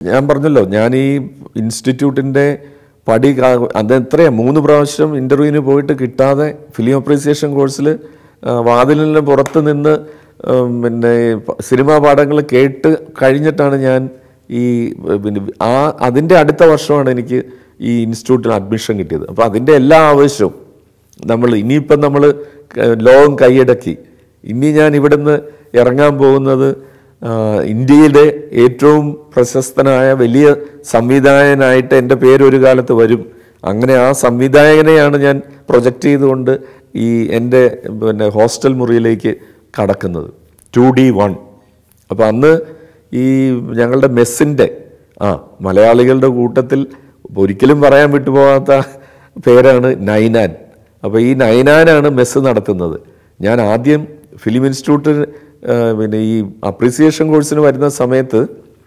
ഞാൻ പറഞ്ഞല്ലോ ഞാൻ ഈ ഇൻസ്റ്റിറ്റ്യൂട്ടിൻ്റെ പടി കാ- അത് എത്രയാ മൂന്ന് പ്രാവശ്യം ഇൻ്റർവ്യൂവിന് പോയിട്ട് കിട്ടാതെ ഫിലിം അപ്രീസിയേഷൻ കോഴ്സിൽ വാതിലിന് പുറത്ത് നിന്ന് ഉം, പിന്നെ പ- സിനിമാ പാഠങ്ങൾ കേട്ട് കഴിഞ്ഞിട്ടാണ് ഞാൻ ഈ ഏഹ്, പിന്നെ ആ അതിൻ്റെ അടുത്ത വർഷമാണ് എനിക്ക് ഈ ഇൻസ്റ്റിറ്റ്യൂട്ടിൽ അഡ്മിഷൻ കിട്ടിയത് അപ്പോൾ അതിൻ്റെ എല്ലാ ആവശ്യവും നമ്മൾ ഇനിയിപ്പം നമ്മൾ ലോകം കൈയടക്കി ഇനി ഞാൻ ഇവിടുന്ന് ഇറങ്ങാൻ പോകുന്നത് ആ, ഇന്ത്യയിലെ ഏറ്റവും പ്രശസ്തനായ വലിയ സംവിധായകനായിട്ട് എൻ്റെ പേര് ഒരു കാലത്ത് വരും അങ്ങനെ ആ സംവിധായകനെയാണ് ഞാൻ പ്രൊജക്റ്റ് ചെയ്തുകൊണ്ട് ഈ എൻ്റെ പിന്നെ ഹോസ്റ്റൽ മുറിയിലേക്ക് കടക്കുന്നത് ടു ഡി വൺ അപ്പോൾ അന്ന് ഈ ഞങ്ങളുടെ മെസ്സിൻ്റെ ആ മലയാളികളുടെ കൂട്ടത്തിൽ ഒരിക്കലും പറയാൻ വിട്ടുപോകാത്ത പേരാണ് നൈനാൻ അപ്പോൾ ഈ നൈനാനാണ് മെസ്സ് നടത്തുന്നത് ഞാൻ ആദ്യം ഫിലിം ഇൻസ്റ്റിറ്റ്യൂട്ടിൽ ആ, പിന്നെ ഈ അപ്രീസിയേഷൻ കോഴ്സിന് വരുന്ന സമയത്ത്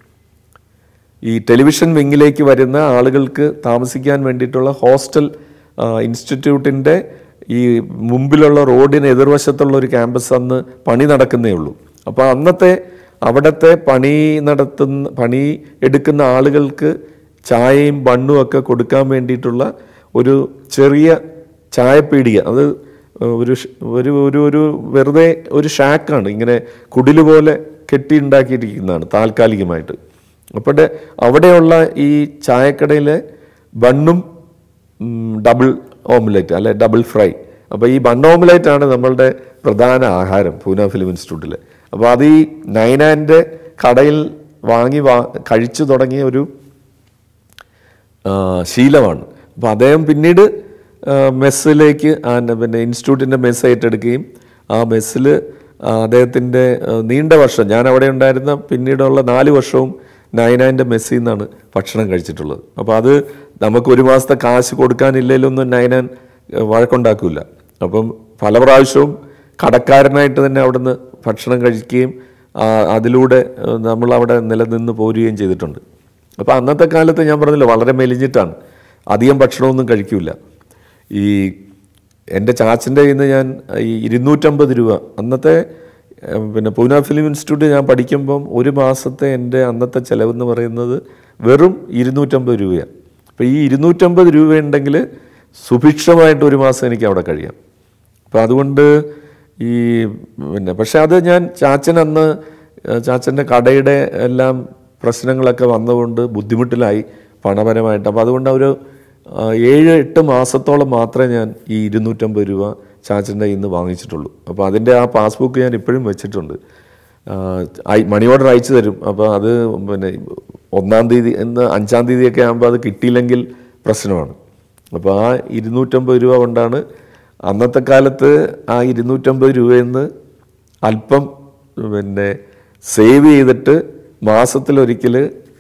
ഈ ടെലിവിഷൻ വിങ്ങിലേക്ക് വരുന്ന ആളുകൾക്ക് താമസിക്കാൻ വേണ്ടിയിട്ടുള്ള ഹോസ്റ്റൽ ആ, ഇൻസ്റ്റിറ്റ്യൂട്ടിൻ്റെ ഈ മുമ്പിലുള്ള റോഡിന് എതിർവശത്തുള്ള ഒരു ക്യാമ്പസ് അന്ന് പണി നടക്കുന്നേ ഉള്ളൂ അപ്പോൾ അന്നത്തെ അവിടുത്തെ പണി നടത്തുന്ന പണി എടുക്കുന്ന ആളുകൾക്ക് ചായയും ബണ്ണും ഒക്കെ കൊടുക്കാൻ വേണ്ടിയിട്ടുള്ള ഒരു ചെറിയ ചായപ്പീടിക അത് ഒരു ഷ്- ഒരു ഒരു ഒരു വെറുതെ ഒരു ഷാക്കാണ് ഇങ്ങനെ കുടില് പോലെ കെട്ടി ഉണ്ടാക്കിയിരിക്കുന്നതാണ് താൽക്കാലികമായിട്ട് അപ്പോൾ അവിടെയുള്ള ഈ ചായക്കടയിലെ ബണ്ണും ഉം, ഡബിൾ ഓംലെറ്റ് അല്ലെ ഡബിൾ ഫ്രൈ അപ്പോൾ ഈ ബൺ ഓംലെറ്റ് ആണ് നമ്മളുടെ പ്രധാന ആഹാരം പൂന ഫിലിം ഇൻസ്റ്റിറ്റ്യൂട്ടിൽ അപ്പോൾ അത് ഈ നൈനാൻ്റെ കടയിൽ വാങ്ങി വാ കഴിച്ചു തുടങ്ങിയ ഒരു ആ, ശീലമാണ് അപ്പോൾ അദ്ദേഹം പിന്നീട് ആ, മെസ്സിലേക്ക് ആ, ന- പിന്നെ ഇൻസ്റ്റിറ്റ്യൂട്ടിൻ്റെ മെസ്സ് ഏറ്റെടുക്കുകയും ആ മെസ്സിൽ അദ്ദേഹത്തിൻ്റെ ആ, നീണ്ട വർഷം ഞാൻ അവിടെ ഉണ്ടായിരുന്ന പിന്നീടുള്ള നാല് വർഷവും നയനാൻ്റെ മെസ്സിൽ നിന്നാണ് ഭക്ഷണം കഴിച്ചിട്ടുള്ളത് അപ്പോൾ അത് നമുക്ക് ഒരു മാസത്തെ കാശ് കൊടുക്കാനില്ലെങ്കിലൊന്നും നയനാൻ ആ, വഴക്കുണ്ടാക്കില്ല അപ്പം പല പ്രാവശ്യവും കടക്കാരനായിട്ട് തന്നെ അവിടുന്ന് ഭക്ഷണം കഴിക്കുകയും ആ, അതിലൂടെ ആ, നമ്മളവിടെ നിലനിന്ന് പോരുകയും ചെയ്തിട്ടുണ്ട് അപ്പോൾ അന്നത്തെ കാലത്ത് ഞാൻ പറഞ്ഞില്ല വളരെ മെലിഞ്ഞിട്ടാണ് അധികം ഭക്ഷണമൊന്നും കഴിക്കില്ല ഈ എൻ്റെ ചാച്ചൻ്റെ കയ്യിൽ നിന്ന് ഞാൻ ഈ ഇരുന്നൂറ്റമ്പത് രൂപ അന്നത്തെ ഏഹ്, പിന്നെ പൂന ഫിലിം ഇൻസ്റ്റിറ്റ്യൂട്ട് ഞാൻ പഠിക്കുമ്പം ഒരു മാസത്തെ എൻ്റെ അന്നത്തെ ചിലവെന്ന് പറയുന്നത് വെറും ഇരുന്നൂറ്റമ്പത് രൂപയാണ് അപ്പോൾ ഈ ഇരുന്നൂറ്റമ്പത് രൂപ ഉണ്ടെങ്കിൽ സുഭിക്ഷമായിട്ട് ഒരു മാസം എനിക്ക് അവിടെ കഴിയാം അപ്പോൾ അതുകൊണ്ട് ഈ പിന്നെ പക്ഷെ അത് ഞാൻ ചാച്ചൻ അന്ന് ഏഹ് ചാച്ചൻ്റെ കടയുടെ എല്ലാം പ്രശ്നങ്ങളൊക്കെ വന്നുകൊണ്ട് ബുദ്ധിമുട്ടിലായി പണപരമായിട്ട് അപ്പോൾ അതുകൊണ്ട് ഒരു ആ, ഏഴ് എട്ട് മാസത്തോളം മാത്രമേ ഞാൻ ഈ ഇരുന്നൂറ്റമ്പത് രൂപ ചാച്ചൻ്റെ കയ്യിൽ നിന്ന് വാങ്ങിച്ചിട്ടുള്ളൂ അപ്പോൾ അതിൻ്റെ ആ പാസ്ബുക്ക് ഞാൻ ഇപ്പോഴും വെച്ചിട്ടുണ്ട് ആ, അയ്- മണി ഓർഡർ അയച്ചു തരും അപ്പോൾ അത് പിന്നെ ഒന്നാം തീയതി എന്ന് അഞ്ചാം തീയതിയൊക്കെ ആകുമ്പോൾ അത് കിട്ടിയില്ലെങ്കിൽ പ്രശ്നമാണ് അപ്പോൾ ആ ഇരുന്നൂറ്റമ്പത് രൂപ കൊണ്ടാണ് അന്നത്തെ കാലത്ത് ആ ഇരുന്നൂറ്റമ്പത് രൂപയിൽ നിന്ന് അല്പം പിന്നെ സേവ് ചെയ്തിട്ട് മാസത്തിലൊരിക്കൽ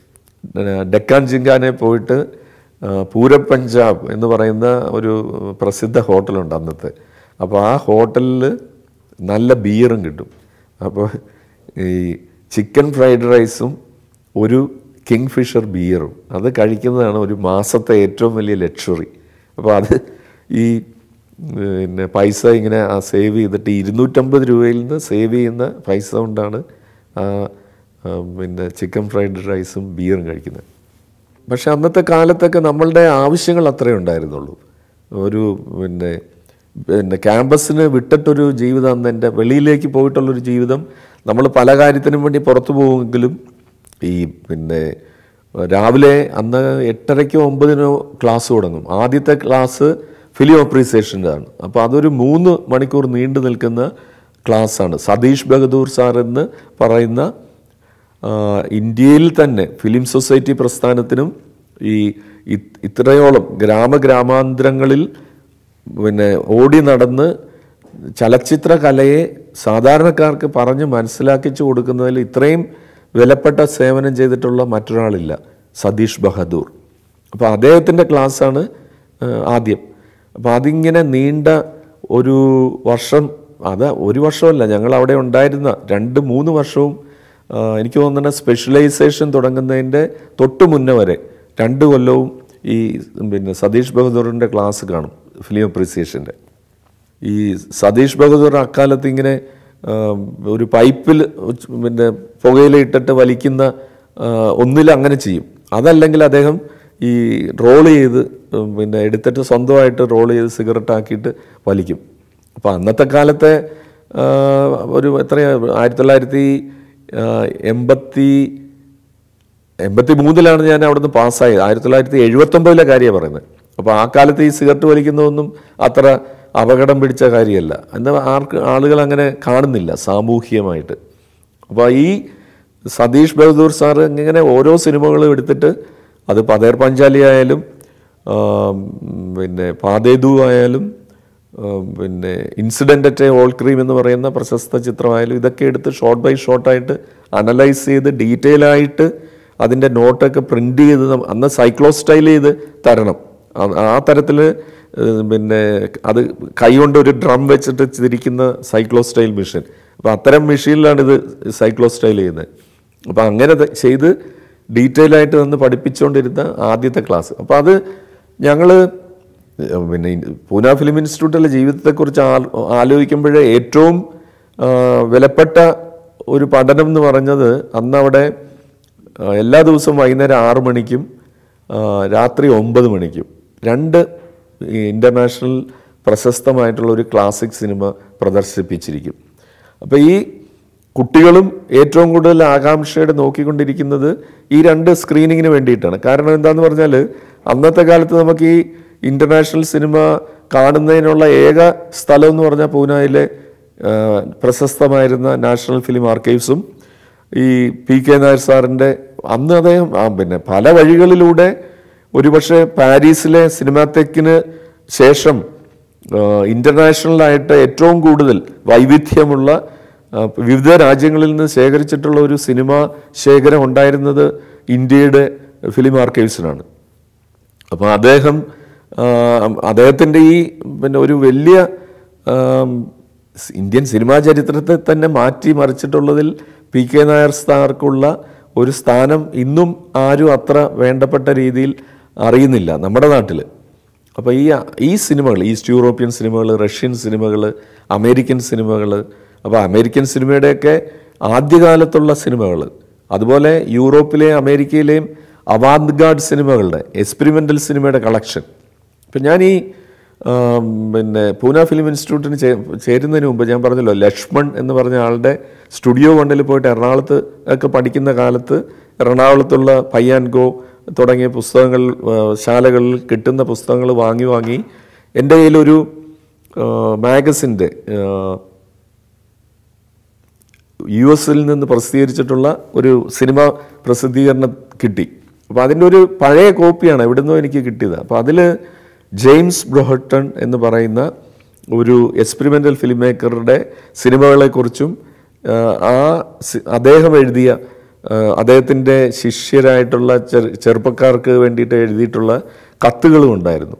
ഡെക്കാൻ ജിങ്കാനെ പോയിട്ട് ആ, പൂരബ് പഞ്ചാബ് എന്ന് പറയുന്ന ഒരു പ്രസിദ്ധ ഹോട്ടലുണ്ട് അന്നത്തെ അപ്പോൾ ആ ഹോട്ടലിൽ നല്ല ബിയറും കിട്ടും അപ്പോൾ ഈ ചിക്കൻ ഫ്രൈഡ് റൈസും ഒരു കിങ് ഫിഷർ ബിയറും അത് കഴിക്കുന്നതാണ് ഒരു മാസത്തെ ഏറ്റവും വലിയ ലക്ഷറി അപ്പോൾ അത് ഈ പിന്നെ പൈസ ഇങ്ങനെ ആ സേവ് ചെയ്തിട്ട് ഇരുന്നൂറ്റമ്പത് രൂപയിൽ നിന്ന് സേവ് ചെയ്യുന്ന പൈസ കൊണ്ടാണ് ആ ആ, പിന്നെ ചിക്കൻ ഫ്രൈഡ് റൈസും ബിയറും കഴിക്കുന്നത് പക്ഷെ അന്നത്തെ കാലത്തൊക്കെ നമ്മളുടെ ആവശ്യങ്ങൾ അത്രേ ഉണ്ടായിരുന്നുള്ളൂ ഒരു പിന്നെ പിന്നെ ക്യാമ്പസിന് വിട്ടിട്ടൊരു ജീവിതം അന്ന് എൻ്റെ വെളിയിലേക്ക് പോയിട്ടുള്ളൊരു ജീവിതം നമ്മൾ പല കാര്യത്തിനും വേണ്ടി പുറത്തു പോകുമെങ്കിലും ഈ പിന്നെ രാവിലെ അന്ന് എട്ടരയ്ക്കോ ഒമ്പതിനോ ക്ലാസ് തുടങ്ങും ആദ്യത്തെ ക്ലാസ് ഫിലിം അപ്രീസിയേഷൻ്റെ ആണ് അപ്പോൾ അതൊരു മൂന്ന് മണിക്കൂർ നീണ്ടു നിൽക്കുന്ന ക്ലാസ്സാണ് സതീഷ് ബഹദൂർ സാർ എന്ന് പറയുന്ന ആ, ഇന്ത്യയിൽ തന്നെ ഫിലിം സൊസൈറ്റി പ്രസ്ഥാനത്തിനും ഈ ഇ- ഇത്രയോളം ഗ്രാമഗ്രാമാന്തരങ്ങളിൽ പിന്നെ ഓടി നടന്ന് ചലച്ചിത്ര കലയെ സാധാരണക്കാർക്ക് പറഞ്ഞ് മനസ്സിലാക്കിച്ചു കൊടുക്കുന്നതിൽ ഇത്രയും വിലപ്പെട്ട സേവനം ചെയ്തിട്ടുള്ള മറ്റൊരാളില്ല സതീഷ് ബഹദൂർ അപ്പോൾ അദ്ദേഹത്തിൻ്റെ ക്ലാസ്സാണ് ആ, ആദ്യം അപ്പോൾ അതിങ്ങനെ നീണ്ട ഒരു വർഷം അത് ഒരു വർഷമല്ല ഞങ്ങൾ അവിടെ ഉണ്ടായിരുന്ന രണ്ട് മൂന്ന് വർഷവും ആ, എനിക്ക് തോന്നുന്ന സ്പെഷ്യലൈസേഷൻ തുടങ്ങുന്നതിൻ്റെ തൊട്ട് മുന്നേ വരെ രണ്ട് കൊല്ലവും ഈ പിന്നെ സതീഷ് ബഹദൂറിൻ്റെ ക്ലാസ് കാണും ഫിലിം അപ്രീസിയേഷൻ്റെ ഈ സതീഷ് ബഹദൂർ അക്കാലത്ത് ഇങ്ങനെ ആ, ഒരു പൈപ്പിൽ പിന്നെ പുകയില ഇട്ടിട്ട് വലിക്കുന്ന ആ, ഒന്നിൽ അങ്ങനെ ചെയ്യും അതല്ലെങ്കിൽ അദ്ദേഹം ഈ റോൾ ചെയ്ത് ഉം, പിന്നെ എടുത്തിട്ട് സ്വന്തമായിട്ട് റോൾ ചെയ്ത് സിഗരറ്റ് ആക്കിയിട്ട് വലിക്കും അപ്പോൾ അന്നത്തെ കാലത്തെ ആ, ഒരു എത്രയാ ആയിരത്തി തൊള്ളായിരത്തി ആ, എൺപത്തി എൺപത്തി മൂന്നിലാണ് ഞാൻ അവിടുന്ന് പാസ്സായത് ആയിരത്തി തൊള്ളായിരത്തി എഴുപത്തൊമ്പതിലെ കാര്യമാണ് പറയുന്നത് അപ്പോൾ ആ കാലത്ത് ഈ സിഗരറ്റ് വലിക്കുന്നതൊന്നും അത്ര അപകടം പിടിച്ച കാര്യമല്ല എന്നാൽ ആർക്ക് ആളുകൾ അങ്ങനെ കാണുന്നില്ല സാമൂഹികമായിട്ട് അപ്പോൾ ഈ സതീഷ് ബഹദൂർ സാറ് ഇങ്ങനെ ഓരോ സിനിമകളും എടുത്തിട്ട് അത് പതേർ പഞ്ചാലി ആയാലും ആം, പിന്നെ പാതേതു ആയാലും ആം, പിന്നെ ഇൻസിഡൻ്റ് അറ്റ് ഓൾ ക്രീം എന്ന് പറയുന്ന പ്രശസ്ത ചിത്രമായാലും ഇതൊക്കെ എടുത്ത് ഷോർട്ട് ബൈ ഷോർട്ടായിട്ട് അനലൈസ് ചെയ്ത് ഡീറ്റെയിൽ ആയിട്ട് അതിൻ്റെ നോട്ടൊക്കെ പ്രിൻ്റ് ചെയ്ത് നം- അന്ന് സൈക്ലോ സ്റ്റൈൽ ചെയ്ത് തരണം ആ- ആ തരത്തിൽ പിന്നെ അത് കൈകൊണ്ട് ഒരു ഡ്രം വെച്ചിട്ട് തിരിക്കുന്ന സൈക്ലോ സ്റ്റൈൽ മെഷീൻ അപ്പോൾ അത്തരം മെഷീനിലാണ് ഇത് സൈക്ലോ സ്റ്റൈൽ ചെയ്യുന്നത് അപ്പോൾ അങ്ങനെ ത- ചെയ്ത് ഡീറ്റെയിൽ ആയിട്ട് നിന്ന് പഠിപ്പിച്ചുകൊണ്ടിരുന്ന ആദ്യത്തെ ക്ലാസ് അപ്പോൾ അത് ഞങ്ങൾ പിന്നെ ഈ പൂന ഫിലിം ഇൻസ്റ്റിറ്റ്യൂട്ടിലെ ജീവിതത്തെക്കുറിച്ച് ആ- ആലോചിക്കുമ്പോഴേ ഏറ്റവും ആ, വിലപ്പെട്ട ഒരു പഠനം എന്ന് പറഞ്ഞത് അന്ന് അവിടെ ആ, എല്ലാ ദിവസവും വൈകുന്നേരം ആറു മണിക്കും ആ, രാത്രി ഒമ്പത് മണിക്കും രണ്ട് ഈ ഇൻ്റർനാഷണൽ പ്രശസ്തമായിട്ടുള്ള ഒരു ക്ലാസിക് സിനിമ പ്രദർശിപ്പിച്ചിരിക്കും അപ്പോൾ ഈ കുട്ടികളും ഏറ്റവും കൂടുതൽ ആകാംക്ഷയോടെ നോക്കിക്കൊണ്ടിരിക്കുന്നത് ഈ രണ്ട് സ്ക്രീനിങ്ങിന് വേണ്ടിയിട്ടാണ് കാരണം എന്താന്ന് പറഞ്ഞാൽ അന്നത്തെ കാലത്ത് നമുക്ക് ഈ ഇൻ്റർനാഷണൽ സിനിമ കാണുന്നതിനുള്ള ഏക സ്ഥലം എന്ന് പറഞ്ഞാൽ പൂനായിലെ ആ, പ്രശസ്തമായിരുന്ന നാഷണൽ ഫിലിം ആർക്കൈവ്സും ഈ പി കെ നായർ സാറിൻ്റെ അന്ന് അദ്ദേഹം ആ, പിന്നെ പല വഴികളിലൂടെ ഒരുപക്ഷെ പാരീസിലെ സിനിമാത്തെക്കിന് ശേഷം ഇൻ്റർനാഷണലായിട്ട് ഏറ്റവും കൂടുതൽ വൈവിധ്യമുള്ള ആ, വിവിധ രാജ്യങ്ങളിൽ നിന്ന് ശേഖരിച്ചിട്ടുള്ള ഒരു സിനിമ ശേഖരം ഉണ്ടായിരുന്നത് ഇന്ത്യയുടെ ഫിലിം ആർക്കൈവ്സിനാണ് അപ്പോൾ അദ്ദേഹം ആ, അദ്ദേഹത്തിൻ്റെ ഈ പിന്നെ ഒരു വലിയ ആം, സ് ഇന്ത്യൻ സിനിമാ ചരിത്രത്തെ തന്നെ മാറ്റി മറിച്ചിട്ടുള്ളതിൽ പി കെ നായർ സാർക്കുള്ള ഒരു സ്ഥാനം ഇന്നും ആരും അത്ര വേണ്ടപ്പെട്ട രീതിയിൽ അറിയുന്നില്ല നമ്മുടെ നാട്ടിൽ അപ്പോൾ ഈ ഈ സിനിമകൾ ഈസ്റ്റ് യൂറോപ്യൻ സിനിമകൾ റഷ്യൻ സിനിമകൾ അമേരിക്കൻ സിനിമകൾ അപ്പോൾ അമേരിക്കൻ സിനിമയുടെയൊക്കെ ആദ്യകാലത്തുള്ള സിനിമകൾ അതുപോലെ യൂറോപ്പിലെയും അമേരിക്കയിലെയും അവാന്ത് ഗാർഡ് സിനിമകളുടെ എക്സ്പെരിമെൻ്റൽ സിനിമയുടെ കളക്ഷൻ ഇപ്പം ഞാൻ ഈ ആം, പിന്നെ പൂന ഫിലിം ഇൻസ്റ്റിറ്റ്യൂട്ടിന് ചേ ചേരുന്നതിന് മുമ്പ് ഞാൻ പറഞ്ഞല്ലോ ലക്ഷ്മൺ എന്ന് പറഞ്ഞ ആളുടെ സ്റ്റുഡിയോ വണ്ണിൽ പോയിട്ട് എറണാകുളത്ത് ഒക്കെ പഠിക്കുന്ന കാലത്ത് എറണാകുളത്തുള്ള പയ്യാൻ ഗോ തുടങ്ങിയ പുസ്തകങ്ങൾ ആ, ശാലകളിൽ കിട്ടുന്ന പുസ്തകങ്ങൾ വാങ്ങി വാങ്ങി എൻ്റെ കയ്യിലൊരു മാഗസിൻ്റെ യു എസിൽ നിന്ന് പ്രസിദ്ധീകരിച്ചിട്ടുള്ള ഒരു സിനിമ പ്രസിദ്ധീകരണം കിട്ടി അപ്പോൾ അതിൻ്റെ ഒരു പഴയ കോപ്പിയാണ് എവിടുന്നോ എനിക്ക് കിട്ടിയത് അപ്പോൾ അതിൽ ജെയിംസ് ബ്രോഹട്ടൺ എന്ന് പറയുന്ന ഒരു എക്സ്പെരിമെൻ്റൽ ഫിലിം മേക്കറുടെ സിനിമകളെക്കുറിച്ചും ആ, ആ സി- അദ്ദേഹം എഴുതിയ ആ, അദ്ദേഹത്തിൻ്റെ ശിഷ്യരായിട്ടുള്ള ചെറു ചെറുപ്പക്കാർക്ക് വേണ്ടിയിട്ട് എഴുതിയിട്ടുള്ള കത്തുകളും ഉണ്ടായിരുന്നു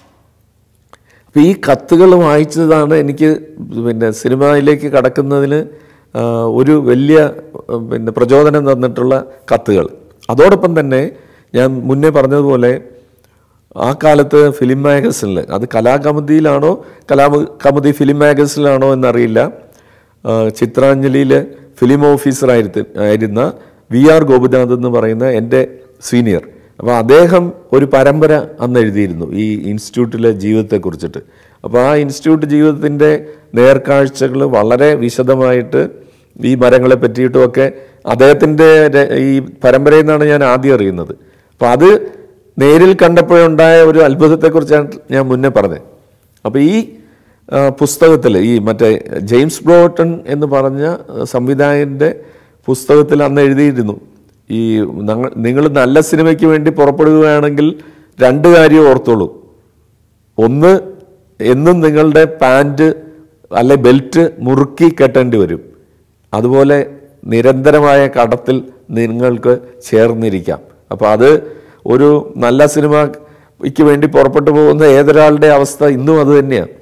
അപ്പോൾ ഈ കത്തുകൾ വായിച്ചതാണ് എനിക്ക് പിന്നെ സിനിമയിലേക്ക് കടക്കുന്നതിന് ആ, ഒരു വലിയ ആ, പിന്നെ പ്രചോദനം തന്നിട്ടുള്ള കത്തുകൾ അതോടൊപ്പം തന്നെ ഞാൻ മുന്നേ പറഞ്ഞതുപോലെ ആ കാലത്ത് ഫിലിം മാഗസിനിൽ അത് കലാകൗമുദിയിലാണോ കലാകൗമുദി ഫിലിം മാഗസിനിലാണോ എന്നറിയില്ല ആ, ചിത്രാഞ്ജലിയിൽ ഫിലിം ഓഫീസറായിരുന്ന ആയിരുന്ന വി ആർ ഗോപിനാഥ് എന്ന് പറയുന്ന എൻ്റെ സീനിയർ അപ്പോൾ അദ്ദേഹം ഒരു പരമ്പര അന്ന് എഴുതിയിരുന്നു ഈ ഇൻസ്റ്റിറ്റ്യൂട്ടിലെ ജീവിതത്തെക്കുറിച്ചിട്ട് അപ്പോൾ ആ ഇൻസ്റ്റിറ്റ്യൂട്ട് ജീവിതത്തിൻ്റെ നേർക്കാഴ്ചകൾ വളരെ വിശദമായിട്ട് ഈ മരങ്ങളെ പറ്റിയിട്ടുമൊക്കെ അദ്ദേഹത്തിൻ്റെ ര- ഈ പരമ്പരയിൽ നിന്നാണ് ഞാൻ ആദ്യം അറിയുന്നത് അപ്പോൾ അത് നേരിൽ കണ്ടപ്പോഴുണ്ടായ ഒരു അത്ഭുതത്തെക്കുറിച്ചാണ് ഞാൻ മുന്നേ പറഞ്ഞത് അപ്പോൾ ഈ പുസ്തകത്തിൽ ഈ മറ്റേ ജെയിംസ് ബ്രോട്ടൺ എന്ന് പറഞ്ഞ സംവിധായകൻ്റെ പുസ്തകത്തിൽ അന്ന് എഴുതിയിരുന്നു ഈ നിങ്ങൾ നല്ല സിനിമയ്ക്ക് വേണ്ടി പുറപ്പെടുകയാണെങ്കിൽ രണ്ട് കാര്യം ഓർത്തോളൂ ഒന്ന് എന്നും നിങ്ങളുടെ പാൻറ് അല്ലെ ബെൽറ്റ് മുറുക്കി കെട്ടേണ്ടി വരും അതുപോലെ നിരന്തരമായ കടത്തിൽ നിങ്ങൾക്ക് ചേർന്നിരിക്കാം അപ്പോൾ അത് ഒരു നല്ല സിനിമയ്ക്ക് വേണ്ടി പുറപ്പെട്ടു പോകുന്ന ഏതൊരാളുടെ അവസ്ഥ ഇന്നും അത് തന്നെയാണ്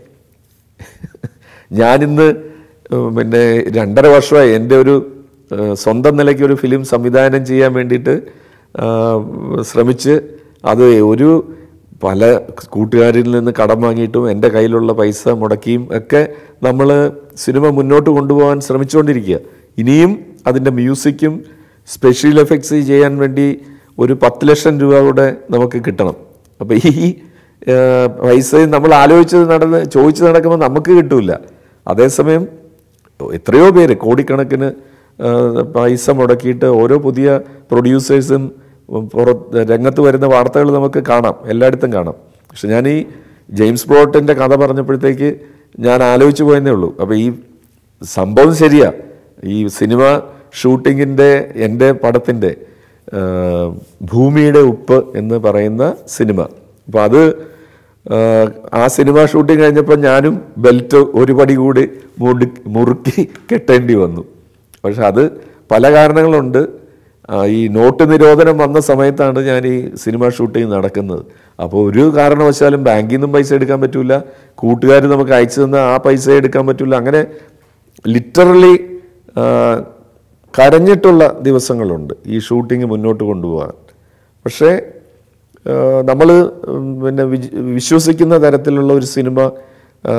ഞാനിന്ന് ഏഹ്, പിന്നെ രണ്ടര വർഷമായി എൻ്റെ ഒരു ഏഹ്, സ്വന്തം നിലയ്ക്ക് ഒരു ഫിലിം സംവിധാനം ചെയ്യാൻ വേണ്ടിയിട്ട് ആഹ്, ശ്രമിച്ച് അത് ഒരു പല കൂട്ടുകാരിൽ നിന്ന് കടം വാങ്ങിയിട്ടും എൻ്റെ കയ്യിലുള്ള പൈസ മുടക്കിയും ഒക്കെ നമ്മൾ സിനിമ മുന്നോട്ട് കൊണ്ടുപോകാൻ ശ്രമിച്ചുകൊണ്ടിരിക്കുക ഇനിയും അതിൻ്റെ മ്യൂസിക്കും സ്പെഷ്യൽ എഫക്ട്സ് ചെയ്യാൻ വേണ്ടി ഒരു പത്ത് ലക്ഷം രൂപ കൂടെ നമുക്ക് കിട്ടണം അപ്പോൾ ഈ ആ, പൈസ നമ്മൾ ആലോചിച്ചത് നടന്ന് ചോദിച്ച് നടക്കുമ്പോൾ നമുക്ക് കിട്ടൂല അതേസമയം എത്രയോ പേര് കോടിക്കണക്കിന് ആ, പൈസ മുടക്കിയിട്ട് ഓരോ പുതിയ പ്രൊഡ്യൂസേഴ്സും പുറത്ത് രംഗത്ത് വരുന്ന വാർത്തകൾ നമുക്ക് കാണാം എല്ലായിടത്തും കാണാം പക്ഷെ ഞാൻ ഈ ജെയിംസ് ബ്രോട്ടിൻ്റെ കഥ പറഞ്ഞപ്പോഴത്തേക്ക് ഞാൻ ആലോചിച്ച് പോയെന്നേ ഉള്ളൂ അപ്പോൾ ഈ സംഭവം ശരിയാ ഈ സിനിമ ഷൂട്ടിങ്ങിൻ്റെ എൻ്റെ പടത്തിൻ്റെ ആ, ഭൂമിയുടെ ഉപ്പ് എന്ന് പറയുന്ന സിനിമ അപ്പോൾ അത് ആ, ആ സിനിമ ഷൂട്ടിംഗ് കഴിഞ്ഞപ്പോൾ ഞാനും ബെൽറ്റ് ഒരു പടി കൂടി മുടി മുറുക്കി കെട്ടേണ്ടി വന്നു പക്ഷെ അത് പല കാരണങ്ങളുണ്ട് ആ, ഈ നോട്ട് നിരോധനം വന്ന സമയത്താണ് ഞാൻ ഈ സിനിമ ഷൂട്ടിംഗ് നടക്കുന്നത് അപ്പോൾ ഒരു കാരണവശാലും ബാങ്കിൽ നിന്നും പൈസ എടുക്കാൻ പറ്റില്ല കൂട്ടുകാർ നമുക്ക് അയച്ചു തന്ന ആ പൈസ എടുക്കാൻ പറ്റില്ല അങ്ങനെ ലിറ്ററലി കരഞ്ഞിട്ടുള്ള ദിവസങ്ങളുണ്ട് ഈ ഷൂട്ടിംഗ് മുന്നോട്ട് കൊണ്ടുപോകാൻ പക്ഷേ നമ്മൾ പിന്നെ വിജ- വിശ്വസിക്കുന്ന തരത്തിലുള്ള ഒരു സിനിമ ആ,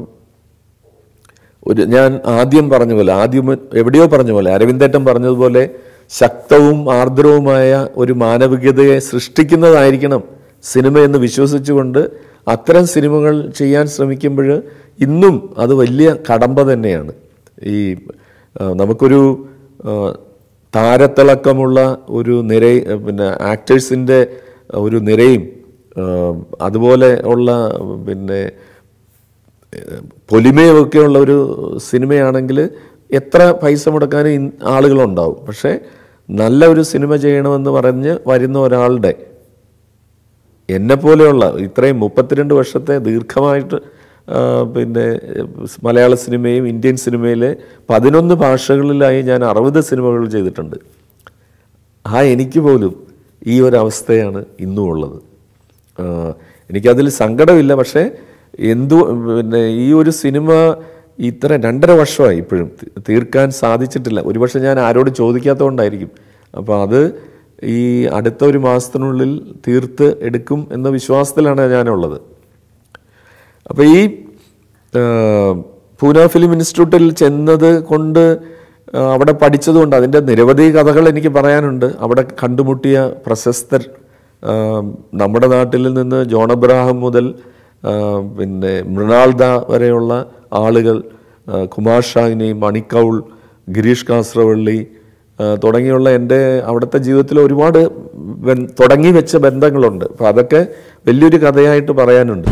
ഒരു ഞാൻ ആദ്യം പറഞ്ഞ പോലെ ആദ്യം എവിടെയോ പറഞ്ഞ പോലെ അരവിന്ദേട്ടൻ പറഞ്ഞതുപോലെ ശക്തവും ആർദ്രവുമായ ഒരു മാനവികതയെ സൃഷ്ടിക്കുന്നതായിരിക്കണം സിനിമ എന്ന് വിശ്വസിച്ചുകൊണ്ട് അത്തരം സിനിമകൾ ചെയ്യാൻ ശ്രമിക്കുമ്പോൾ ഇന്നും അത് വലിയ കടമ്പ തന്നെയാണ് ഈ ആ, നമുക്കൊരു ആ, താരത്തിളക്കമുള്ള ഒരു നിര പിന്നെ ആക്ടേഴ്സിൻ്റെ ഒരു നിരയും ആ, അതുപോലെ ഉള്ള പിന്നെ പൊലിമയൊക്കെ ഉള്ള ഒരു സിനിമയാണെങ്കിൽ എത്ര പൈസ മുടക്കാൻ ആളുകളുണ്ടാവും പക്ഷേ നല്ല ഒരു സിനിമ ചെയ്യണമെന്ന് പറഞ്ഞ് വരുന്ന ഒരാളുടെ എന്നെപ്പോലെയുള്ള ഇത്രയും മുപ്പത്തിരണ്ട് വർഷത്തെ ദീർഘമായിട്ട് ആ, പിന്നെ മലയാള സിനിമയും ഇന്ത്യൻ സിനിമയിലെ പതിനൊന്ന് ഭാഷകളിലായി ഞാൻ അറുപത് സിനിമകൾ ചെയ്തിട്ടുണ്ട് ആ എനിക്ക് പോലും ഈ ഒരു അവസ്ഥയാണ് ഇന്നും ഉള്ളത് ആ, എനിക്കതിൽ സങ്കടമില്ല പക്ഷേ എന്തു പിന്നെ ഈ ഒരു സിനിമ ഇത്ര രണ്ടര വർഷമായി ഇപ്പോഴും തീ- തീർക്കാൻ സാധിച്ചിട്ടില്ല ഒരുപക്ഷെ ഞാൻ ആരോട് ചോദിക്കാത്തതുകൊണ്ടായിരിക്കും അപ്പോൾ അത് ഈ അടുത്ത ഒരു മാസത്തിനുള്ളിൽ തീർത്ത് എടുക്കും എന്ന വിശ്വാസത്തിലാണ് ഞാനുള്ളത് അപ്പോൾ ഈ ആ, പൂന ഫിലിം ഇൻസ്റ്റിറ്റ്യൂട്ടിൽ ചെന്നത് കൊണ്ട് ആ, അവിടെ പഠിച്ചതുകൊണ്ട് അതിൻ്റെ നിരവധി കഥകൾ എനിക്ക് പറയാനുണ്ട് അവിടെ കണ്ടുമുട്ടിയ പ്രശസ്തർ ആ, നമ്മുടെ നാട്ടിൽ നിന്ന് ജോൺ അബ്രാഹം മുതൽ ആ, പിന്നെ മൃണാൾദ വരെയുള്ള ആളുകൾ ആ, കുമാർ ഷാഹിനി മണിക്കൗൾ ഗിരീഷ് കാസറവള്ളി ആ, തുടങ്ങിയുള്ള എൻ്റെ അവിടുത്തെ ജീവിതത്തിൽ ഒരുപാട് ബൻ- തുടങ്ങി വെച്ച ബന്ധങ്ങളുണ്ട് അപ്പോൾ അതൊക്കെ വലിയൊരു കഥയായിട്ട് പറയാനുണ്ട്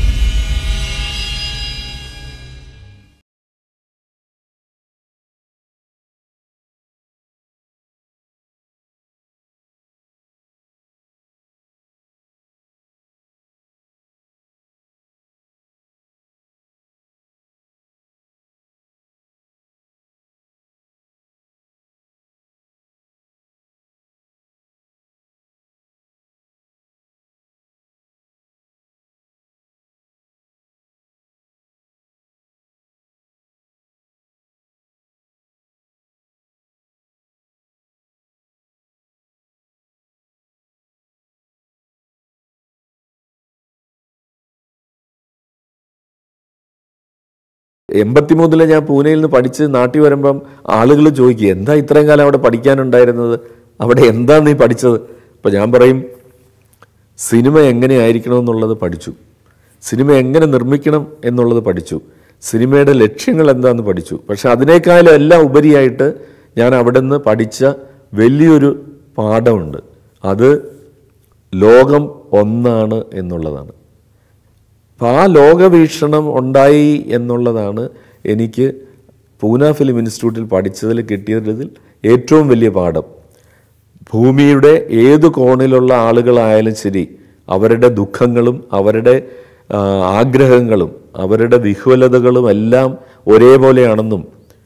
എൺപത്തിമൂന്നില് ഞാൻ പൂനെയിൽ നിന്ന് പഠിച്ച് നാട്ടിൽ വരുമ്പം ആളുകൾ ചോദിക്കും എന്താ ഇത്രയും കാലം അവിടെ പഠിക്കാനുണ്ടായിരുന്നത് അവിടെ എന്താ നീ പഠിച്ചത് അപ്പം ഞാൻ പറയും സിനിമ എങ്ങനെ ആയിരിക്കണം എന്നുള്ളത് പഠിച്ചു സിനിമ എങ്ങനെ നിർമ്മിക്കണം എന്നുള്ളത് പഠിച്ചു സിനിമയുടെ ലക്ഷ്യങ്ങൾ എന്താണെന്ന് പഠിച്ചു പക്ഷെ അതിനേക്കാളും എല്ലാം ഉപരിയായിട്ട് ഞാൻ അവിടെ നിന്ന് പഠിച്ച വലിയൊരു പാഠമുണ്ട് അത് ലോകം ഒന്നാണ് എന്നുള്ളതാണ് അപ്പം ആ ലോകവീക്ഷണം ഉണ്ടായി എന്നുള്ളതാണ് എനിക്ക് പൂന ഫിലിം ഇൻസ്റ്റിറ്റ്യൂട്ടിൽ പഠിച്ചതിൽ കിട്ടിയതിൽ ഏറ്റവും വലിയ പാഠം ഭൂമിയുടെ ഏത് കോണിലുള്ള ആളുകളായാലും ശരി അവരുടെ ദുഃഖങ്ങളും അവരുടെ ആ, ആഗ്രഹങ്ങളും അവരുടെ വിഹ്വലതകളും എല്ലാം ഒരേപോലെയാണെന്നും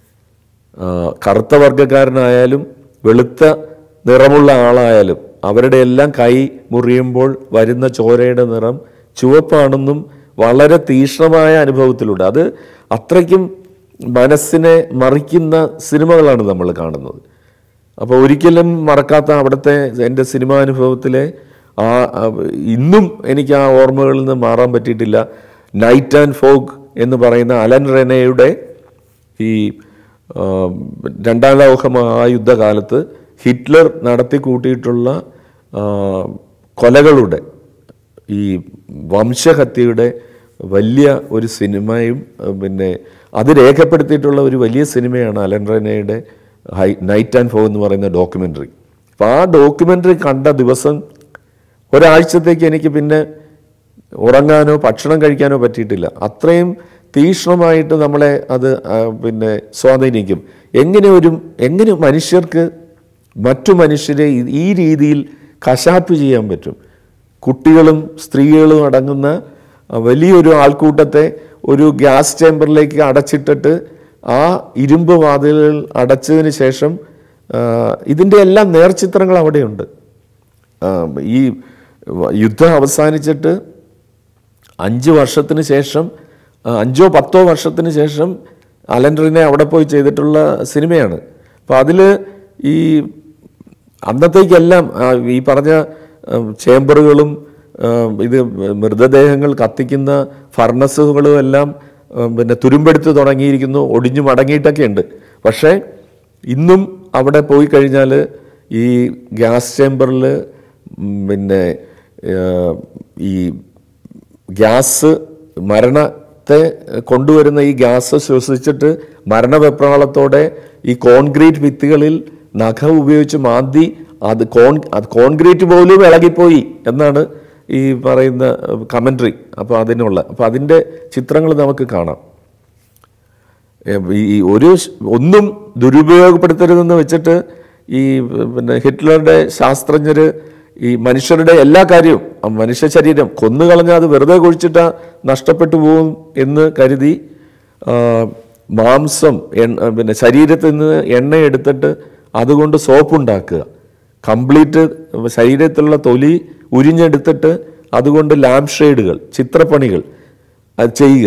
ആ, കറുത്ത വർഗ്ഗക്കാരനായാലും വെളുത്ത നിറമുള്ള ആളായാലും അവരുടെ എല്ലാം കൈ മുറിയുമ്പോൾ വരുന്ന ചോരയുടെ നിറം ചുവപ്പാണെന്നും വളരെ തീക്ഷ്ണമായ അനുഭവത്തിലൂടെ അത് അത്രയ്ക്കും മനസ്സിനെ മറിക്കുന്ന സിനിമകളാണ് നമ്മൾ കാണുന്നത് അപ്പോൾ ഒരിക്കലും മറക്കാത്ത അവിടുത്തെ എൻ്റെ സിനിമാനുഭവത്തിലെ ആ ആ, ഇന്നും എനിക്ക് ആ ഓർമ്മകളിൽ നിന്ന് മാറാൻ പറ്റിയിട്ടില്ല നൈറ്റ് ആൻഡ് ഫോഗ് എന്ന് പറയുന്ന അലൻ റെനയുടെ ഈ ആ, രണ്ടാം ലോക മഹായുദ്ധകാലത്ത് ഹിറ്റ്ലർ നടത്തി കൂട്ടിയിട്ടുള്ള ആ, കൊലകളുടെ ഈ വംശഹത്യയുടെ വലിയ ഒരു സിനിമയും ആ, പിന്നെ അത് രേഖപ്പെടുത്തിയിട്ടുള്ള ഒരു വലിയ സിനിമയാണ് അലൻ റെനയുടെ ഹൈ നൈറ്റ് ആൻഡ് ഫോ എന്ന് പറയുന്ന ഡോക്യുമെൻ്ററി അപ്പോൾ ആ ഡോക്യുമെൻ്ററി കണ്ട ദിവസം ഒരാഴ്ചത്തേക്ക് എനിക്ക് പിന്നെ ഉറങ്ങാനോ ഭക്ഷണം കഴിക്കാനോ പറ്റിയിട്ടില്ല അത്രയും തീക്ഷ്ണമായിട്ട് നമ്മളെ അത് ആ, പിന്നെ സ്വാധീനിക്കും എങ്ങനെ ഒരു എങ്ങനെ മനുഷ്യർക്ക് മറ്റു മനുഷ്യരെ ഈ- ഈ രീതിയിൽ കശാപ്പ് ചെയ്യാൻ പറ്റും കുട്ടികളും സ്ത്രീകളും അടങ്ങുന്ന ആ, വലിയൊരു ആൾക്കൂട്ടത്തെ ഒരു ഗ്യാസ് ചേമ്പറിലേക്ക് അടച്ചിട്ടിട്ട് ആ ഇരുമ്പ് വാതിലുകൾ അടച്ചതിന് ശേഷം ആ, ഇതിൻ്റെ എല്ലാം നേർചിത്രങ്ങൾ അവിടെയുണ്ട് ആ, ഈ വ- യുദ്ധം അവസാനിച്ചിട്ട് അഞ്ച് വർഷത്തിന് ശേഷം ആ, അഞ്ചോ പത്തോ വർഷത്തിന് ശേഷം അലൻഡറിനെ അവിടെ പോയി ചെയ്തിട്ടുള്ള സിനിമയാണ് അപ്പോൾ അതിൽ ഈ അന്നത്തേക്കെല്ലാം ആ, ഈ പറഞ്ഞ ആ, ചേമ്പറുകളും ആ, ഇത് മൃതദേഹങ്ങൾ കത്തിക്കുന്ന ഫർണസുകളും എല്ലാം ആ, പിന്നെ തുരുമ്പെടുത്ത് തുടങ്ങിയിരിക്കുന്നു ഒടിഞ്ഞു മടങ്ങിയിട്ടൊക്കെ ഉണ്ട് പക്ഷേ ഇന്നും അവിടെ പോയി കഴിഞ്ഞാൽ ഈ ഗ്യാസ് ചേമ്പറിൽ പിന്നെ ആ, ഈ ഗ്യാസ് മരണത്തെ കൊണ്ടുവരുന്ന ഈ ഗ്യാസ് ശ്വസിച്ചിട്ട് മരണവെപ്രാളത്തോടെ ഈ കോൺക്രീറ്റ് ഭിത്തികളിൽ നഖം ഉപയോഗിച്ച് മാന്തി അത് കോൺ അത് കോൺക്രീറ്റ് പോലും ഇളകിപ്പോയി എന്നാണ് ഈ പറയുന്ന കമൻട്രി അപ്പോൾ അതിനുള്ള അപ്പോൾ അതിൻ്റെ ചിത്രങ്ങൾ നമുക്ക് കാണാം ഏ, ഈ ഒരു ശ്- ഒന്നും ദുരുപയോഗപ്പെടുത്തരുതെന്ന് വെച്ചിട്ട് ഈ പിന്നെ ഹിറ്റ്ലറുടെ ശാസ്ത്രജ്ഞര് ഈ മനുഷ്യരുടെ എല്ലാ കാര്യവും ആ മനുഷ്യ ശരീരം കൊന്നുകളഞ്ഞാൽ അത് വെറുതെ കുഴിച്ചിട്ടാ നഷ്ടപ്പെട്ടു പോകും എന്ന് കരുതി ആ, മാംസം എണ്ണ പിന്നെ ശരീരത്തിൽ നിന്ന് എണ്ണ എടുത്തിട്ട് അതുകൊണ്ട് സോപ്പ് ഉണ്ടാക്കുക കംപ്ലീറ്റ് ശരീരത്തിലുള്ള തൊലി ഉരിഞ്ഞെടുത്തിട്ട് അതുകൊണ്ട് ലാംപ് ഷെയ്ഡുകൾ ചിത്രപ്പണികൾ അത് ചെയ്യുക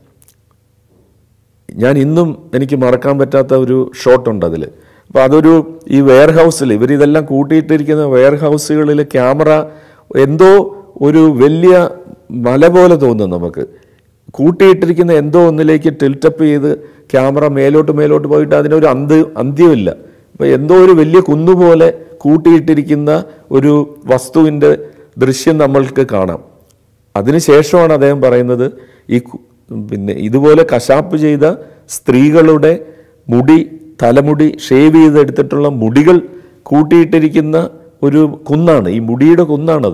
ഞാൻ ഇന്നും എനിക്ക് മറക്കാൻ പറ്റാത്ത ഒരു ഷോട്ട് ഉണ്ട് അതിൽ അപ്പോൾ അതൊരു ഈ വെയർ ഹൗസിൽ ഇവരിതെല്ലാം കൂട്ടിയിട്ടിരിക്കുന്ന വെയർ ഹൗസുകളിൽ ക്യാമറ എന്തോ ഒരു വലിയ മല പോലെ തോന്നും നമുക്ക് കൂട്ടിയിട്ടിരിക്കുന്ന എന്തോ ഒന്നിലേക്ക് ടിൽറ്റപ്പ് ചെയ്ത് ക്യാമറ മേലോട്ട് മേലോട്ട് പോയിട്ട് അതിനൊരു അന്ത് അന്ത്യമില്ല അപ്പോൾ എന്തോ ഒരു വലിയ കുന്നുപോലെ കൂട്ടിയിട്ടിരിക്കുന്ന ഒരു വസ്തുവിൻ്റെ ദൃശ്യം നമ്മൾക്ക് കാണാം അതിനുശേഷമാണ് അദ്ദേഹം പറയുന്നത് ഈ കു- പിന്നെ ഇതുപോലെ കശാപ്പ് ചെയ്ത സ്ത്രീകളുടെ മുടി തലമുടി ഷേവ് ചെയ്തെടുത്തിട്ടുള്ള മുടികൾ കൂട്ടിയിട്ടിരിക്കുന്ന ഒരു കുന്നാണ് ഈ മുടിയുടെ കുന്നാണത്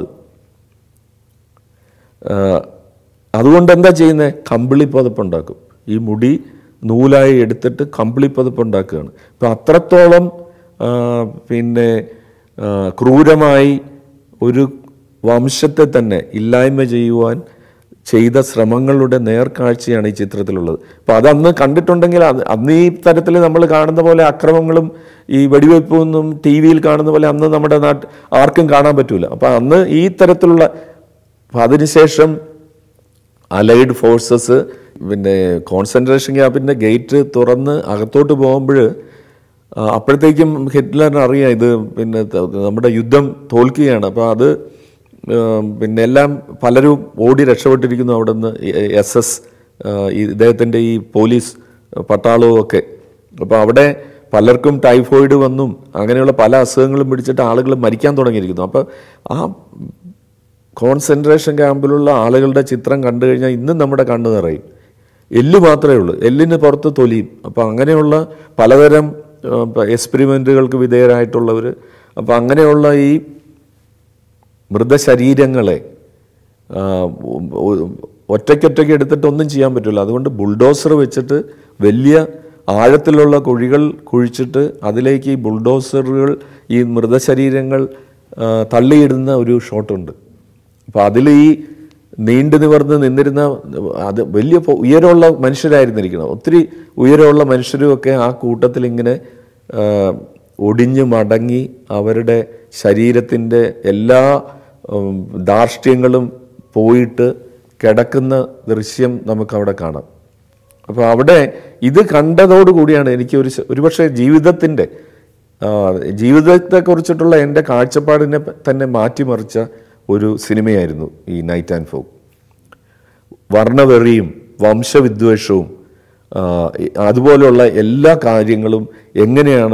ആ, അതുകൊണ്ട് എന്താ ചെയ്യുന്നത് കമ്പിളി പതപ്പുണ്ടാക്കും ഈ മുടി നൂലായി എടുത്തിട്ട് കമ്പിളി പതപ്പുണ്ടാക്കുകയാണ് അപ്പം അത്രത്തോളം ആ, പിന്നെ ആ, ക്രൂരമായി ഒരു വംശത്തെ തന്നെ ഇല്ലായ്മ ചെയ്യുവാൻ ചെയ്ത ശ്രമങ്ങളുടെ നേർക്കാഴ്ചയാണ് ഈ ചിത്രത്തിലുള്ളത് അപ്പം അതന്ന് കണ്ടിട്ടുണ്ടെങ്കിൽ അത് അന്ന് ഈ തരത്തിൽ നമ്മൾ കാണുന്ന പോലെ അക്രമങ്ങളും ഈ വെടിവെപ്പൊന്നും ടി വിയിൽ കാണുന്ന പോലെ അന്ന് നമ്മുടെ നാട്ട് ആർക്കും കാണാൻ പറ്റൂല അപ്പം അന്ന് ഈ തരത്തിലുള്ള അപ്പം അതിനുശേഷം അലൈഡ് ഫോഴ്സസ് പിന്നെ കോൺസെൻട്രേഷൻ ക്യാമ്പിൻ്റെ ഗേറ്റ് തുറന്ന് അകത്തോട്ട് പോകുമ്പോൾ അപ്പോഴത്തേക്കും ഹിറ്റ്ലറിന് അറിയാം ഇത് പിന്നെ ത- നമ്മുടെ യുദ്ധം തോൽക്കുകയാണ് അപ്പോൾ അത് ആ, പിന്നെ എല്ലാം പലരും ഓടി രക്ഷപ്പെട്ടിരിക്കുന്നു അവിടെ നിന്ന് എസ് എസ് ഇദ്ദേഹത്തിൻ്റെ ഈ പോലീസ് പട്ടാളവും ഒക്കെ അപ്പോൾ അവിടെ പലർക്കും ടൈഫോയിഡ് വന്നും അങ്ങനെയുള്ള പല അസുഖങ്ങളും പിടിച്ചിട്ട് ആളുകൾ മരിക്കാൻ തുടങ്ങിയിരിക്കുന്നു അപ്പോൾ ആ കോൺസെൻട്രേഷൻ ക്യാമ്പിലുള്ള ആളുകളുടെ ചിത്രം കണ്ടു കഴിഞ്ഞാൽ ഇന്നും നമ്മുടെ കണ്ണു നിറയും എല്ല് മാത്രമേ ഉള്ളൂ എല്ലിന് പുറത്ത് തൊലിയും അപ്പോൾ അങ്ങനെയുള്ള പലതരം എക്സ്പെരിമെൻറ്റുകൾക്ക് വിധേയരായിട്ടുള്ളവർ അപ്പോൾ അങ്ങനെയുള്ള ഈ മൃതശരീരങ്ങളെ ആ, ഒ- ഒ- ഒറ്റയ്ക്കൊറ്റയ്ക്ക് എടുത്തിട്ട് ഒന്നും ചെയ്യാൻ പറ്റില്ല അതുകൊണ്ട് ബുൾഡോസർ വെച്ചിട്ട് വലിയ ആഴത്തിലുള്ള കുഴികൾ കുഴിച്ചിട്ട് അതിലേക്ക് ഈ ബുൾഡോസറുകൾ ഈ മൃതശരീരങ്ങൾ ആ, തള്ളിയിടുന്ന ഒരു ഷോട്ടുണ്ട് അപ്പോൾ അതിൽ ഈ നീണ്ടു നിവർന്ന് നിന്നിരുന്ന അത് വലിയ പൊ- ഉയരമുള്ള മനുഷ്യരായിരുന്നിരിക്കണം ഒത്തിരി ഉയരമുള്ള മനുഷ്യരും ഒക്കെ ആ കൂട്ടത്തിൽ ഇങ്ങനെ ആ, ഒടിഞ്ഞു മടങ്ങി അവരുടെ ശരീരത്തിൻ്റെ എല്ലാ ഉം, ധാർഷ്ട്യങ്ങളും പോയിട്ട് കിടക്കുന്ന ദൃശ്യം നമുക്കവിടെ കാണാം അപ്പോൾ അവിടെ ഇത് കണ്ടതോടുകൂടിയാണ് എനിക്ക് ഒരു ശ- ഒരുപക്ഷെ ജീവിതത്തിൻ്റെ ആ, ജീവിതത്തെക്കുറിച്ചിട്ടുള്ള എൻ്റെ കാഴ്ചപ്പാടിനെ പ- തന്നെ മാറ്റിമറിച്ച ഒരു സിനിമയായിരുന്നു ഈ നൈറ്റ് ആൻഡ് ഫോഗ് വർണ്ണവെറിയും വംശവിദ്വേഷവും ആ, ഈ- അതുപോലെയുള്ള എല്ലാ കാര്യങ്ങളും എങ്ങനെയാണ്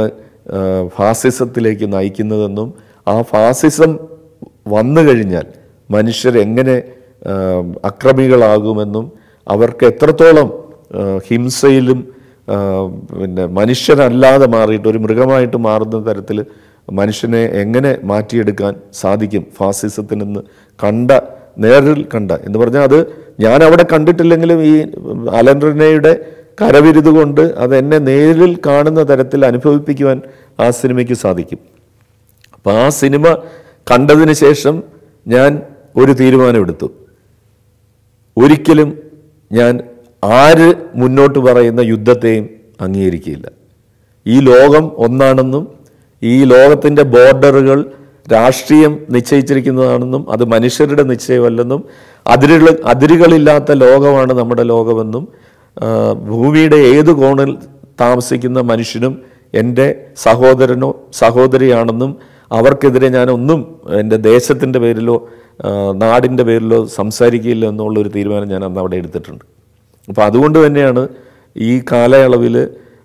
ആ, ഫാസിസത്തിലേക്ക് നയിക്കുന്നതെന്നും ആ ഫാസിസം വന്നു കഴിഞ്ഞാൽ മനുഷ്യർ എങ്ങനെ ആ, അക്രമികളാകുമെന്നും അവർക്ക് എത്രത്തോളം ആ, ഹിംസയിലും ആ, പിന്നെ മനുഷ്യരല്ലാതെ മാറിയിട്ട് ഒരു മൃഗമായിട്ട് മാറുന്ന തരത്തിൽ മനുഷ്യനെ എങ്ങനെ മാറ്റിയെടുക്കാൻ സാധിക്കും ഫാസിസത്തിൽ നിന്ന് കണ്ട നേരിൽ കണ്ട എന്ന് പറഞ്ഞാൽ അത് ഞാൻ അവിടെ കണ്ടിട്ടില്ലെങ്കിലും ഈ അലൻ റിനയുടെ കരവിരുത് കൊണ്ട് അത് എന്നെ നേരിൽ കാണുന്ന തരത്തിൽ അനുഭവിപ്പിക്കുവാൻ ആ സിനിമയ്ക്ക് സാധിക്കും അപ്പം ആ സിനിമ കണ്ടതിന് ശേഷം ഞാൻ ഒരു തീരുമാനമെടുത്തു ഒരിക്കലും ഞാൻ ആര് മുന്നോട്ട് പറയുന്ന യുദ്ധത്തെയും അംഗീകരിക്കുകയില്ല ഈ ലോകം ഒന്നാണെന്നും ഈ ലോകത്തിൻ്റെ ബോർഡറുകൾ രാഷ്ട്രീയം നിശ്ചയിച്ചിരിക്കുന്നതാണെന്നും അത് മനുഷ്യരുടെ നിശ്ചയമല്ലെന്നും അതിരുകൾ അതിരുകളില്ലാത്ത ലോകമാണ് നമ്മുടെ ലോകമെന്നും ആ, ഭൂമിയുടെ ഏത് കോണിൽ താമസിക്കുന്ന മനുഷ്യനും എൻ്റെ സഹോദരനോ സഹോദരിയാണെന്നും അവർക്കെതിരെ ഞാൻ ഒന്നും എൻ്റെ ദേശത്തിൻ്റെ പേരിലോ ആ, നാടിൻ്റെ പേരിലോ സംസാരിക്കില്ല എന്നുള്ളൊരു തീരുമാനം ഞാൻ അന്ന് അവിടെ എടുത്തിട്ടുണ്ട് അപ്പോൾ അതുകൊണ്ട് തന്നെയാണ് ഈ കാലയളവിൽ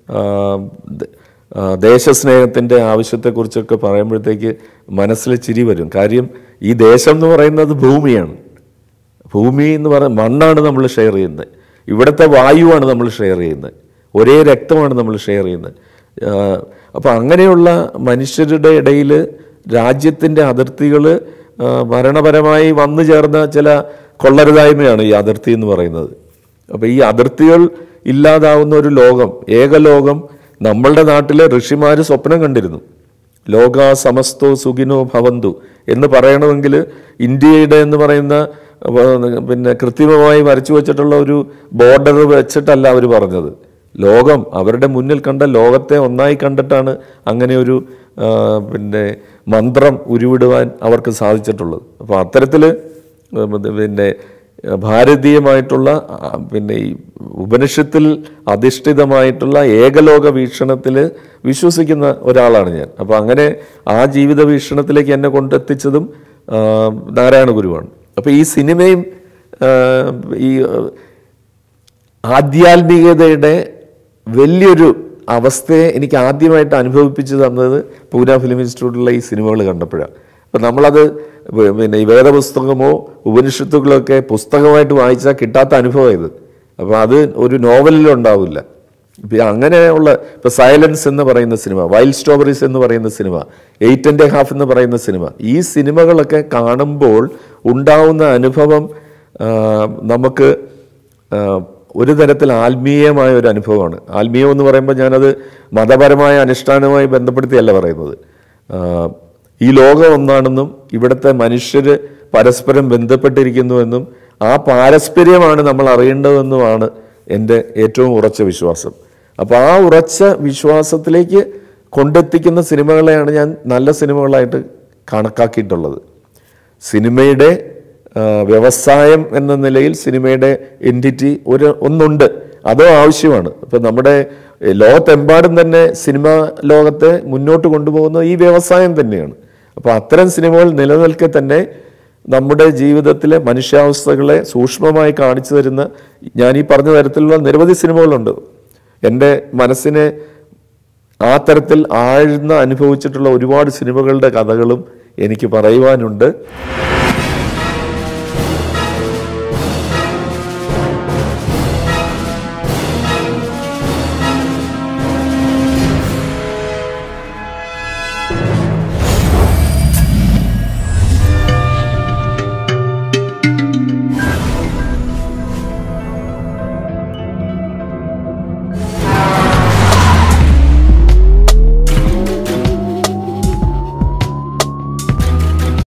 ദേശസ്നേഹത്തിൻ്റെ ആവശ്യത്തെക്കുറിച്ചൊക്കെ പറയുമ്പോഴത്തേക്ക് മനസ്സിൽ ചിരി വരും കാര്യം ഈ ദേശം എന്ന് പറയുന്നത് ഭൂമിയാണ് ഭൂമി എന്ന് പറയുന്ന മണ്ണാണ് നമ്മൾ ഷെയർ ചെയ്യുന്നത് ഇവിടുത്തെ വായുവാണ് നമ്മൾ ഷെയർ ചെയ്യുന്നത് ഒരേ രക്തമാണ് നമ്മൾ ഷെയർ ചെയ്യുന്നത് അപ്പോൾ അങ്ങനെയുള്ള മനുഷ്യരുടെ ഇടയിൽ രാജ്യത്തിൻ്റെ അതിർത്തികൾ ഭരണപരമായി വന്നു ചേർന്ന ചില കൊള്ളരുതായ്മയാണ് ഈ അതിർത്തി എന്ന് പറയുന്നത് അപ്പോൾ ഈ അതിർത്തികൾ ഇല്ലാതാവുന്ന ഒരു ലോകം ഏകലോകം നമ്മളുടെ നാട്ടിലെ ഋഷിമാർ സ്വപ്നം കണ്ടിരുന്നു ലോക സമസ്തോ സുഖിനോ ഭവന്തു എന്ന് പറയണമെങ്കിൽ ഇന്ത്യയുടെ എന്ന് പറയുന്ന അഹ് പിന്നെ കൃത്രിമമായി വരച്ചു വെച്ചിട്ടുള്ള ഒരു ബോർഡർ വെച്ചിട്ടല്ല അവർ പറഞ്ഞത് ലോകം അവരുടെ മുന്നിൽ കണ്ട ലോകത്തെ ഒന്നായി കണ്ടിട്ടാണ് അങ്ങനെ ഒരു ആ, പിന്നെ മന്ത്രം ഉരുവിടുവാൻ അവർക്ക് സാധിച്ചിട്ടുള്ളത് അപ്പോൾ അത്തരത്തിൽ പിന്നെ ഭാരതീയമായിട്ടുള്ള ആ, പിന്നെ ഈ ഉപനിഷത്തിൽ അധിഷ്ഠിതമായിട്ടുള്ള ഏകലോക വീക്ഷണത്തിൽ വിശ്വസിക്കുന്ന ഒരാളാണ് ഞാൻ അപ്പോൾ അങ്ങനെ ആ ജീവിത വീക്ഷണത്തിലേക്ക് എന്നെ കൊണ്ടെത്തിച്ചതും ആ, നാരായണ ഗുരുവാണ് അപ്പോൾ ഈ സിനിമയും ആ, ഈ ആ, ആധ്യാത്മികതയുടെ വലിയൊരു അവസ്ഥയെ എനിക്ക് ആദ്യമായിട്ട് അനുഭവിപ്പിച്ചു തന്നത് പൂന ഫിലിം ഇൻസ്റ്റിറ്റ്യൂട്ടിലുള്ള ഈ സിനിമകൾ കണ്ടപ്പോഴാണ് അപ്പം നമ്മളത് വ- പിന്നെ ഈ വേദപുസ്തകമോ ഉപനിഷത്തുകളോ ഒക്കെ പുസ്തകമായിട്ട് വായിച്ചാൽ കിട്ടാത്ത അനുഭവം ഇത് അപ്പോൾ അത് ഒരു നോവലിലും ഉണ്ടാവില്ല ഇപ്പം അങ്ങനെയുള്ള ഇപ്പോൾ സൈലൻസ് എന്ന് പറയുന്ന സിനിമ വൈൽഡ് സ്റ്റോബറീസ് എന്ന് പറയുന്ന സിനിമ എയ്റ്റ് ആൻഡ് ഹാഫ് എന്ന് പറയുന്ന സിനിമ ഈ സിനിമകളൊക്കെ കാണുമ്പോൾ ഉണ്ടാവുന്ന അനുഭവം ആ, നമുക്ക് ആ, ഒരു തരത്തിൽ ആത്മീയമായ ഒരു അനുഭവമാണ് ആത്മീയം എന്ന് പറയുമ്പോൾ ഞാനത് മതപരമായ അനുഷ്ഠാനവുമായി ബന്ധപ്പെടുത്തിയല്ല പറയുന്നത് ആ, ഈ ലോകം ഒന്നാണെന്നും ഇവിടുത്തെ മനുഷ്യർ പരസ്പരം ബന്ധപ്പെട്ടിരിക്കുന്നുവെന്നും ആ പാരസ്പര്യമാണ് നമ്മൾ അറിയേണ്ടതെന്നുമാണ് എൻ്റെ ഏറ്റവും ഉറച്ച വിശ്വാസം അപ്പോൾ ആ ഉറച്ച വിശ്വാസത്തിലേക്ക് കൊണ്ടെത്തിക്കുന്ന സിനിമകളെയാണ് ഞാൻ നല്ല സിനിമകളായിട്ട് കണക്കാക്കിയിട്ടുള്ളത് സിനിമയുടെ ആ, വ്യവസായം എന്ന നിലയിൽ സിനിമയുടെ എൻറ്റിറ്റി ഒരു ഒന്നുണ്ട് അതോ ആവശ്യമാണ് ഇപ്പം നമ്മുടെ എ, ലോകത്തെമ്പാടും തന്നെ സിനിമ ലോകത്തെ മുന്നോട്ട് കൊണ്ടുപോകുന്ന ഈ വ്യവസായം തന്നെയാണ് അപ്പോൾ അത്തരം സിനിമകൾ നിലനിൽക്കെ തന്നെ നമ്മുടെ ജീവിതത്തിലെ മനുഷ്യാവസ്ഥകളെ സൂക്ഷ്മമായി കാണിച്ചു തരുന്ന ഞാൻ ഈ പറഞ്ഞ തരത്തിലുള്ള നിരവധി സിനിമകളുണ്ട് എൻ്റെ മനസ്സിനെ ആ തരത്തിൽ ആഴ്ന്ന അനുഭവിച്ചിട്ടുള്ള ഒരുപാട് സിനിമകളുടെ കഥകളും എനിക്ക് പറയുവാനുണ്ട്